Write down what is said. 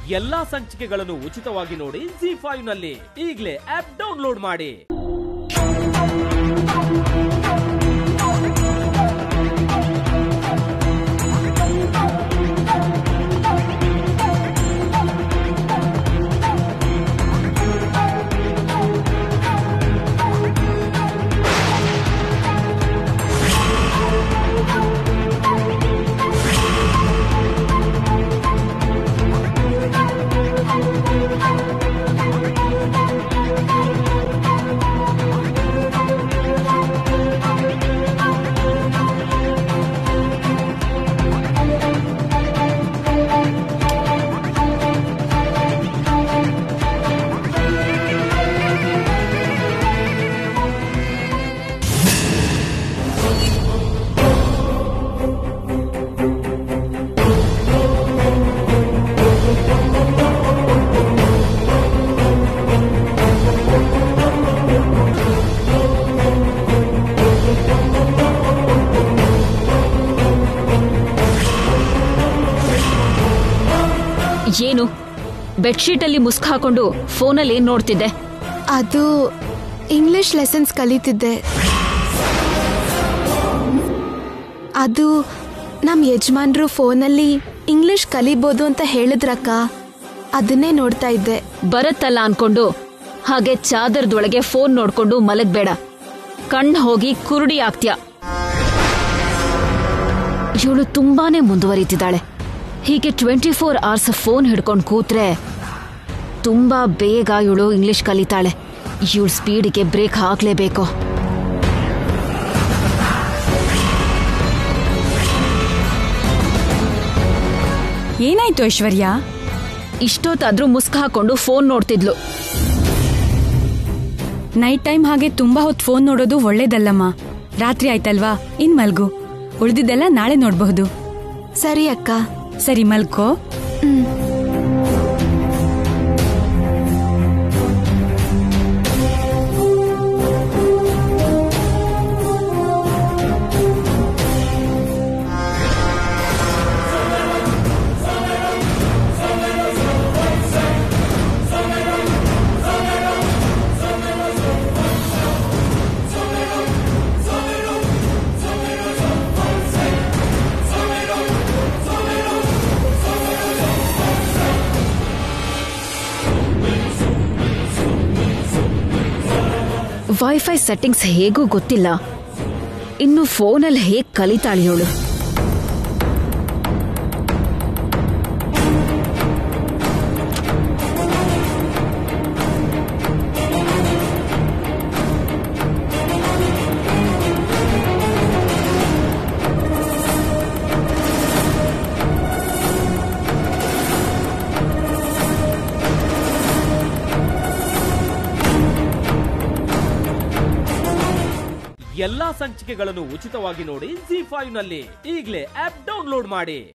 ಎಲ್ಲಾ ಸಂಚಿಕೆಗಳನ್ನು ಉಚಿತವಾಗಿ ನೋಡಿ ಜಿ ಫೈವ್ ನಲ್ಲಿ ಈಗಲೇ ಆಪ್ ಡೌನ್ಲೋಡ್ ಮಾಡಿ ಏನು ಬೆಡ್ಶೀಟಲ್ಲಿ ಮುಸ್ಕ್ ಹಾಕೊಂಡು ಫೋನಲ್ಲಿ ಏನ್ ನೋಡ್ತಿದ್ದೆ ಅದು ಇಂಗ್ಲಿಷ್ ಲೆಸನ್ಸ್ ಕಲಿತಿದ್ದೆ ಅದು ನಮ್ಮ ಯಜಮಾನ್ರು ಫೋನಲ್ಲಿ ಇಂಗ್ಲಿಷ್ ಕಲಿಬೋದು ಅಂತ ಹೇಳಿದ್ರಕ್ಕ ಅದನ್ನೇ ನೋಡ್ತಾ ಇದ್ದೆ ಬರತ್ತಲ್ಲ ಅನ್ಕೊಂಡು ಹಾಗೆ ಚಾದರದೊಳಗೆ ಫೋನ್ ನೋಡ್ಕೊಂಡು ಮಲಗ್ಬೇಡ ಕಣ್ಣು ಹೋಗಿ ಕುರುಡಿ ಆಗ್ತ್ಯ ಇವಳು ತುಂಬಾನೇ ಮುಂದುವರಿತಿದ್ದಾಳೆ ಹೀಗೆ ಟ್ವೆಂಟಿ ಫೋರ್ ಅವರ್ಸ್ ಫೋನ್ ಹಿಡ್ಕೊಂಡು ಕೂತ್ರೆ ತುಂಬಾ ಬೇಗ ಇವಳು ಇಂಗ್ಲಿಷ್ ಕಲಿತಾಳೆ ಇವಳ ಸ್ಪೀಡಿಗೆ ಬ್ರೇಕ್ ಹಾಕ್ಲೇಬೇಕು ಏನಾಯ್ತು ಐಶ್ವರ್ಯ ಇಷ್ಟೊತ್ತಾದ್ರೂ ಮುಸ್ಕ್ ಹಾಕೊಂಡು ಫೋನ್ ನೋಡ್ತಿದ್ಲು ನೈಟ್ ಟೈಮ್ ಹಾಗೆ ತುಂಬಾ ಹೊತ್ತು ಫೋನ್ ನೋಡೋದು ಒಳ್ಳೇದಲ್ಲಮ್ಮ ರಾತ್ರಿ ಆಯ್ತಲ್ವಾ ಇನ್ ಮಲ್ಗು ಉಳಿದಿದ್ದೆಲ್ಲ ನಾಳೆ ನೋಡಬಹುದು ಸರಿ ಅಕ್ಕ ಸರಿ ಮಲ್ಕೋ ವೈಫೈ ಸೆಟ್ಟಿಂಗ್ಸ್ ಹೇಗೂ ಗೊತ್ತಿಲ್ಲ ಇನ್ನು ಫೋನಲ್ಲಿ ಹೇಗ್ ಕಲಿತಾಳಿಯೋಳು ಎಲ್ಲಾ ಸಂಚಿಕೆಗಳನ್ನು ಉಚಿತವಾಗಿ ನೋಡಿ ಜಿ ಫೈವ್ ನಲ್ಲಿ ಈಗಲೇ ಆಪ್ ಡೌನ್ಲೋಡ್ ಮಾಡಿ